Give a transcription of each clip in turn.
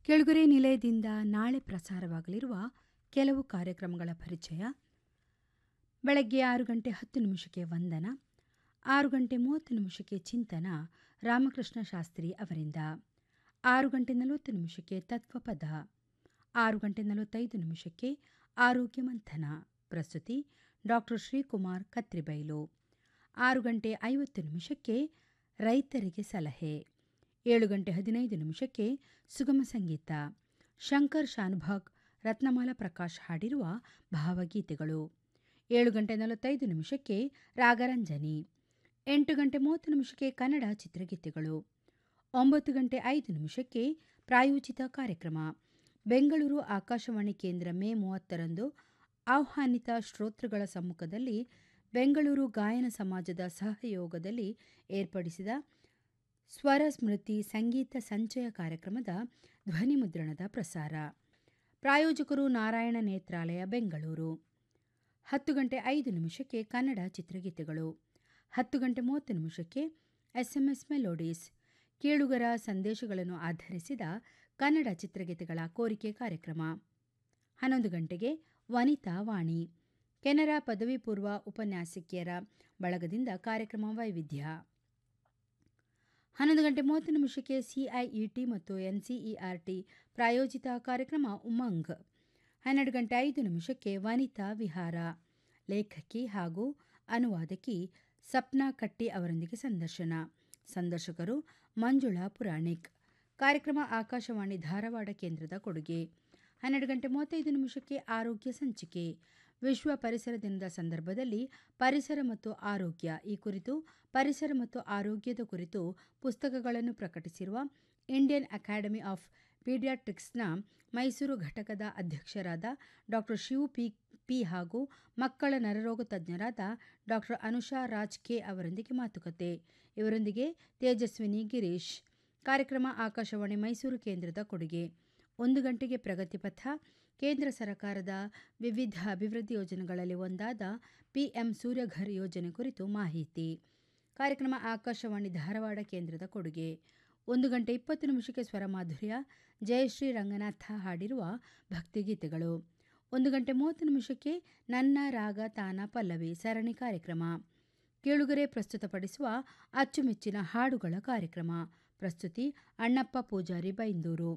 ಕೆಳಗುರೆ ನಿಲಯದಿಂದ ನಾಳೆ ಪ್ರಸಾರವಾಗಲಿರುವ ಕೆಲವು ಕಾರ್ಯಕ್ರಮಗಳ ಪರಿಚಯ ಬೆಳಗ್ಗೆ ಆರು ಗಂಟೆ ಹತ್ತು ನಿಮಿಷಕ್ಕೆ ವಂದನ ಆರು ಗಂಟೆ ಮೂವತ್ತು ನಿಮಿಷಕ್ಕೆ ಚಿಂತನ ರಾಮಕೃಷ್ಣ ಶಾಸ್ತ್ರಿ ಅವರಿಂದ ಆರು ಗಂಟೆ ನಲವತ್ತು ನಿಮಿಷಕ್ಕೆ ತತ್ವಪದ ಆರು ಗಂಟೆ ನಲವತ್ತೈದು ನಿಮಿಷಕ್ಕೆ ಆರೋಗ್ಯ ಮಂಥನ ಪ್ರಸ್ತುತಿ ಡಾಕ್ಟರ್ ಶ್ರೀಕುಮಾರ್ ಕತ್ರಿಬೈಲು ಆರು ಗಂಟೆ ಐವತ್ತು ನಿಮಿಷಕ್ಕೆ ರೈತರಿಗೆ ಸಲಹೆ ಏಳು ಗಂಟೆ ಹದಿನೈದು ನಿಮಿಷಕ್ಕೆ ಸುಗಮ ಸಂಗೀತ ಶಂಕರ್ ಶಾನುಭಾಗ್ ರತ್ನಮಾಲಾ ಪ್ರಕಾಶ್ ಹಾಡಿರುವ ಭಾವಗೀತೆಗಳು ಏಳು ಗಂಟೆ ನಲವತ್ತೈದು ನಿಮಿಷಕ್ಕೆ ರಾಗರಂಜನಿ ಎಂಟು ಗಂಟೆ ಮೂವತ್ತು ನಿಮಿಷಕ್ಕೆ ಕನ್ನಡ ಚಿತ್ರಗೀತೆಗಳು ಒಂಬತ್ತು ಗಂಟೆ ಐದು ನಿಮಿಷಕ್ಕೆ ಪ್ರಾಯೋಜಿತ ಕಾರ್ಯಕ್ರಮ ಬೆಂಗಳೂರು ಆಕಾಶವಾಣಿ ಕೇಂದ್ರ ಮೇ ಮೂವತ್ತರಂದು ಆಹ್ವಾನಿತ ಶ್ರೋತೃಗಳ ಸಮ್ಮುಖದಲ್ಲಿ ಬೆಂಗಳೂರು ಗಾಯನ ಸಮಾಜದ ಸಹಯೋಗದಲ್ಲಿ ಏರ್ಪಡಿಸಿದ ಸ್ವರ ಸ್ಮೃತಿ ಸಂಗೀತ ಸಂಚಯ ಕಾರ್ಯಕ್ರಮದ ಧ್ವನಿಮುದ್ರಣದ ಪ್ರಸಾರ ಪ್ರಾಯೋಜಕರು ನಾರಾಯಣ ನೇತ್ರಾಲಯ ಬೆಂಗಳೂರು ಹತ್ತು ಗಂಟೆ ಐದು ನಿಮಿಷಕ್ಕೆ ಕನ್ನಡ ಚಿತ್ರಗೀತೆಗಳು ಹತ್ತು ಗಂಟೆ ಮೂವತ್ತು ನಿಮಿಷಕ್ಕೆ ಎಸ್ಎಂಎಸ್ ಮೆಲೋಡೀಸ್ ಕೇಳುಗರ ಸಂದೇಶಗಳನ್ನು ಆಧರಿಸಿದ ಕನ್ನಡ ಚಿತ್ರಗೀತೆಗಳ ಕೋರಿಕೆ ಕಾರ್ಯಕ್ರಮ ಹನ್ನೊಂದು ಗಂಟೆಗೆ ವನಿತಾ ವಾಣಿ ಕೆನರಾ ಪದವಿ ಪೂರ್ವ ಉಪನ್ಯಾಸಕಿಯರ ಬಳಗದಿಂದ ಕಾರ್ಯಕ್ರಮ ವೈವಿಧ್ಯ ಹನ್ನೊಂದು ಗಂಟೆ ಮೂವತ್ತು ನಿಮಿಷಕ್ಕೆ ಸಿಐಇಟಿ ಮತ್ತು ಎನ್ಸಿಇಆರ್ಟಿ ಪ್ರಾಯೋಜಿತ ಕಾರ್ಯಕ್ರಮ ಉಮಂಗ್ ಹನ್ನೆರಡು ಗಂಟೆ ಐದು ನಿಮಿಷಕ್ಕೆ ವನಿತಾ ವಿಹಾರ ಲೇಖಕಿ ಹಾಗೂ ಅನುವಾದಕಿ ಸಪ್ನಾ ಕಟ್ಟಿ ಅವರೊಂದಿಗೆ ಸಂದರ್ಶನ ಸಂದರ್ಶಕರು ಮಂಜುಳಾ ಪುರಾಣಿಕ್ ಕಾರ್ಯಕ್ರಮ ಆಕಾಶವಾಣಿ ಧಾರವಾಡ ಕೇಂದ್ರದ ಕೊಡುಗೆ ಹನ್ನೆರಡು ಗಂಟೆ ಮೂವತ್ತೈದು ನಿಮಿಷಕ್ಕೆ ಆರೋಗ್ಯ ಸಂಚಿಕೆ ವಿಶ್ವ ಪರಿಸರ ದಿನದ ಸಂದರ್ಭದಲ್ಲಿ ಪರಿಸರ ಮತ್ತು ಆರೋಗ್ಯ ಈ ಕುರಿತು ಪರಿಸರ ಮತ್ತು ಆರೋಗ್ಯದ ಕುರಿತು ಪುಸ್ತಕಗಳನ್ನು ಪ್ರಕಟಿಸಿರುವ ಇಂಡಿಯನ್ ಅಕಾಡೆಮಿ ಆಫ್ ಪೀಡಿಯಾಟ್ರಿಕ್ಸ್ನ ಮೈಸೂರು ಘಟಕದ ಅಧ್ಯಕ್ಷರಾದ ಡಾಕ್ಟರ್ ಶಿವು ಪಿ ಪಿ ಹಾಗೂ ಮಕ್ಕಳ ನರರೋಗ ತಜ್ಞರಾದ ಡಾಕ್ಟರ್ ಅನುಷಾ ರಾಜ್ ಕೆ ಅವರೊಂದಿಗೆ ಮಾತುಕತೆ ಇವರೊಂದಿಗೆ ತೇಜಸ್ವಿನಿ ಗಿರೀಶ್ ಕಾರ್ಯಕ್ರಮ ಆಕಾಶವಾಣಿ ಮೈಸೂರು ಕೇಂದ್ರದ ಕೊಡುಗೆ ಒಂದು ಗಂಟೆಗೆ ಪ್ರಗತಿಪಥ ಕೇಂದ್ರ ಸರ್ಕಾರದ ವಿವಿಧ ಅಭಿವೃದ್ಧಿ ಯೋಜನೆಗಳಲ್ಲಿ ಒಂದಾದ ಪಿಎಂ ಸೂರ್ಯಘರ್ ಯೋಜನೆ ಕುರಿತು ಮಾಹಿತಿ ಕಾರ್ಯಕ್ರಮ ಆಕಾಶವಾಣಿ ಧಾರವಾಡ ಕೇಂದ್ರದ ಕೊಡುಗೆ ಒಂದು ಗಂಟೆ ಇಪ್ಪತ್ತು ನಿಮಿಷಕ್ಕೆ ಸ್ವರಮಾಧುರ್ಯ ಜಯಶ್ರೀ ರಂಗನಾಥ ಹಾಡಿರುವ ಭಕ್ತಿಗೀತೆಗಳು ಒಂದು ಗಂಟೆ ಮೂವತ್ತು ನಿಮಿಷಕ್ಕೆ ನನ್ನ ರಾಗ ತಾನ ಪಲ್ಲವಿ ಸರಣಿ ಕಾರ್ಯಕ್ರಮ ಕೇಳುಗರೆ ಪ್ರಸ್ತುತಪಡಿಸುವ ಅಚ್ಚುಮೆಚ್ಚಿನ ಹಾಡುಗಳ ಕಾರ್ಯಕ್ರಮ ಪ್ರಸ್ತುತಿ ಅಣ್ಣಪ್ಪ ಪೂಜಾರಿ ಬೈಂದೂರು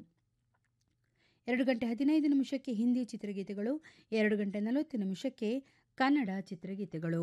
ಎರಡು ಗಂಟೆ ಹದಿನೈದು ನಿಮಿಷಕ್ಕೆ ಹಿಂದಿ ಚಿತ್ರಗೀತೆಗಳು ಎರಡು ಗಂಟೆ ನಲವತ್ತು ನಿಮಿಷಕ್ಕೆ ಕನ್ನಡ ಚಿತ್ರಗೀತೆಗಳು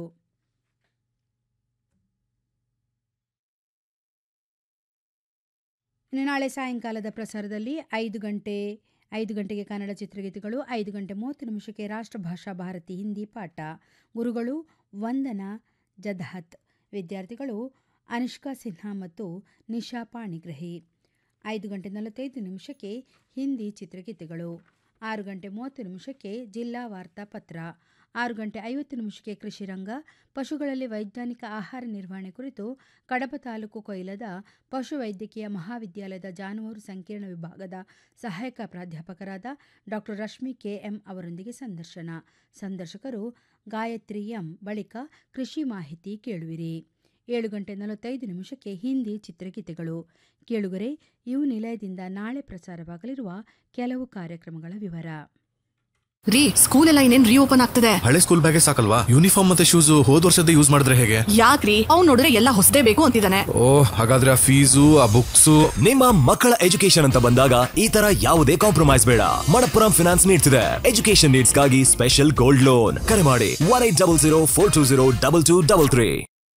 ಇನ್ನು ನಾಳೆ ಸಾಯಂಕಾಲದ ಪ್ರಸಾರದಲ್ಲಿ ಐದು ಗಂಟೆ ಐದು ಗಂಟೆಗೆ ಕನ್ನಡ ಚಿತ್ರಗೀತೆಗಳು ಐದು ಗಂಟೆ ಮೂವತ್ತು ನಿಮಿಷಕ್ಕೆ ರಾಷ್ಟ್ರಭಾಷಾ ಭಾರತಿ ಹಿಂದಿ ಪಾಠ ಗುರುಗಳು ವಂದನಾ ಜಧಾತ್ ವಿದ್ಯಾರ್ಥಿಗಳು ಅನುಷ್ಕಾ ಸಿನ್ಹಾ ಮತ್ತು ನಿಶಾ ಪಾಣಿಗ್ರಹಿ ಐದು ಗಂಟೆ ನಲವತ್ತೈದು ನಿಮಿಷಕ್ಕೆ ಹಿಂದಿ ಚಿತ್ರಗೀತೆಗಳು ಆರು ಗಂಟೆ ಮೂವತ್ತು ನಿಮಿಷಕ್ಕೆ ಜಿಲ್ಲಾ ವಾರ್ತಾ ಪತ್ರ ಆರು ಗಂಟೆ ಐವತ್ತು ನಿಮಿಷಕ್ಕೆ ಕೃಷಿರಂಗ ಪಶುಗಳಲ್ಲಿ ವೈಜ್ಞಾನಿಕ ಆಹಾರ ನಿರ್ವಹಣೆ ಕುರಿತು ಕಡಪ ತಾಲೂಕು ಕೊಯ್ಲದ ಪಶುವೈದ್ಯಕೀಯ ಮಹಾವಿದ್ಯಾಲಯದ ಜಾನುವಾರು ಸಂಕೀರ್ಣ ವಿಭಾಗದ ಸಹಾಯಕ ಪ್ರಾಧ್ಯಾಪಕರಾದ ಡಾಕ್ಟರ್ ರಶ್ಮಿ ಕೆಎಂ ಅವರೊಂದಿಗೆ ಸಂದರ್ಶನ ಸಂದರ್ಶಕರು ಗಾಯತ್ರಿ ಎಂ ಬಳಿಕ ಕೃಷಿ ಮಾಹಿತಿ ಕೇಳುವಿರಿ ಏಳು ಗಂಟೆ ನಲವತ್ತೈದು ನಿಮಿಷಕ್ಕೆ ಹಿಂದಿ ಚಿತ್ರಗೀತೆಗಳು ಕೇಳುಗರೆ ಇವು ನಿಲಯದಿಂದ ನಾಳೆ ಪ್ರಸಾರವಾಗಲಿರುವ ಕೆಲವು ಕಾರ್ಯಕ್ರಮಗಳ ವಿವರ ರೀ ಸ್ಕೂಲ್ ಎಲ್ಲ ಇನ್ನೇನ್ ರೀಓಪನ್ ಆಗ್ತದೆ ಹಳೆ ಸ್ಕೂಲ್ ಬ್ಯಾಗೆ ಸಾಕಲ್ವಾ ಯೂನಿಫಾರ್ಮ್ ಮತ್ತೆ ಶೂಸ್ ಹೋದ್ ವರ್ಷದ ಯೂಸ್ ಮಾಡಿದ್ರೆ ಹೇಗೆ ಯಾಕ್ರಿ ಅವ್ನ್ ನೋಡಿದ್ರೆ ಎಲ್ಲ ಹೊಸದೇ ಬೇಕು ಅಂತಿದ್ದಾನೆ ಓ ಹಾಗಾದ್ರೆ ಆ ಫೀಸು ಆ ಬುಕ್ಸು ನಿಮ್ಮ ಮಕ್ಕಳ ಎಜುಕೇಶನ್ ಅಂತ ಬಂದಾಗ ಈ ತರ ಯಾವುದೇ ಕಾಂಪ್ರಮೈಸ್ ಬೇಡ ಮಣಪ್ಪುರಂ ಫಿನಾನ್ಸ್ ನೀಡ್ತಿದೆ ಎಜುಕೇಶನ್ ನೀಡ್ಸ್ ಗಾಗಿ ಸ್ಪೆಷಲ್ ಗೋಲ್ಡ್ ಲೋನ್ ಕರೆ ಮಾಡಿ one eight double zero four two zero double two double three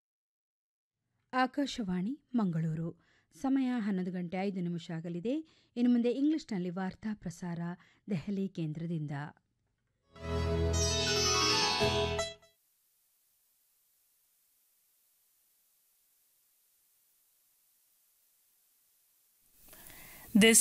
Akashvani Mangaluru ಸಮಯ ಹನ್ನೊಂದು ಗಂಟೆ ಐದು ನಿಮಿಷ ಆಗಲಿದೆ ಇನ್ನು ಮುಂದೆ ಇಂಗ್ಲಿಷ್ನಲ್ಲಿ ವಾರ್ತಾ ಪ್ರಸಾರ ದೆಹಲಿ ಕೇಂದ್ರದಿಂದ This